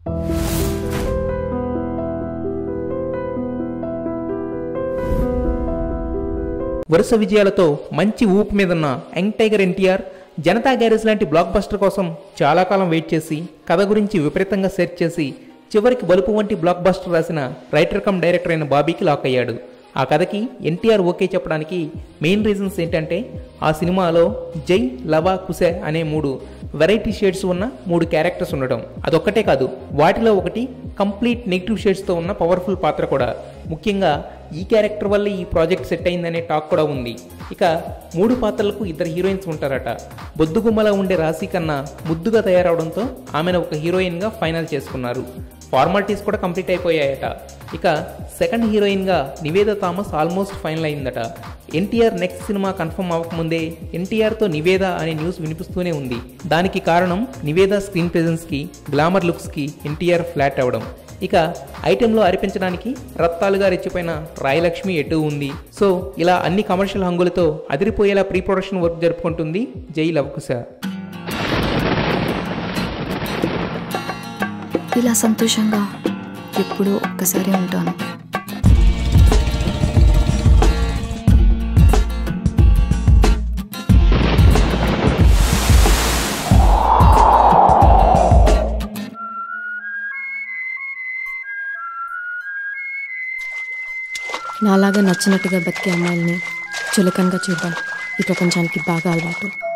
వరుస విజయాలతో మంచి ఊపు మీదున్న young tiger NTR Janatha Garage లాంటి బ్లాక్ బస్టర్ కోసం చాలా కాలం వెయిట్ చేసి కథ గురించి విపరీతంగా సెర్చ్ చేసి చివరికి బలుపు వంటి బ్లాక్ బస్టర్ రాసిన రైటర్ కమ్ డైరెక్టర్ అయిన బాబీకి లాక్ అయ్యాడు ఆ కథకి ఎన్టీఆర్ ఓకే చెప్పడానికి మెయిన్ రీజన్స్ ఏంటంటే ఆ సినిమాలో జై లవ కుసె అనే మూడు వెరైటీ షేడ్స్ ఉన్న మూడు క్యారెక్టర్స్ ఉండడం అదొక్కటే కాదు వాటిలో ఒకటి కంప్లీట్ నెగిటివ్ షేడ్స్తో ఉన్న పవర్ఫుల్ పాత్ర కూడా ముఖ్యంగా ఈ క్యారెక్టర్ వల్ల ఈ ప్రాజెక్ట్ సెట్ అయిందనే టాక్ కూడా ఉంది ఇక మూడు పాత్రలకు ఇద్దరు హీరోయిన్స్ ఉంటారట బొద్దుగుమ్మలా ఉండే రాశి కన్నా ముద్దుగా తయారవడంతో ఆమెను ఒక హీరోయిన్గా ఫైనల్ చేసుకున్నారు ఫార్మాలిటీస్ కూడా కంప్లీట్ అయిపోయాయట ఇక సెకండ్ హీరోయిన్గా నివేద థామస్ ఆల్మోస్ట్ ఫైనల్ అయిందట ఎన్టీఆర్ నెక్స్ట్ సినిమా కన్ఫర్మ్ అవ్వకముందే ఎన్టీఆర్తో నివేద అనే న్యూస్ వినిపిస్తూనే ఉంది దానికి కారణం నివేద స్క్రీన్ ప్రెజెన్స్కి గ్లామర్ లుక్స్కి ఎన్టీఆర్ ఫ్లాట్ అవ్వడం ఇక ఐటెంలో అరిపించడానికి రత్తాలుగా రెచ్చిపోయిన రాయలక్ష్మి ఎటు ఉంది సో ఇలా అన్ని కమర్షియల్ హంగులతో అదిరిపోయేలా ప్రీ ప్రొడక్షన్ వర్క్ జరుపుకుంటుంది జై లవకుశ ఇలా సంతోషంగా ఎప్పుడూ ఒక్కసారి ఉంటాను నాలాగా నచ్చినట్టుగా బతికే అమ్మాయిల్ని చులకనగా చూద్దాం ఈ ప్రపంచానికి బాగా అలవాటు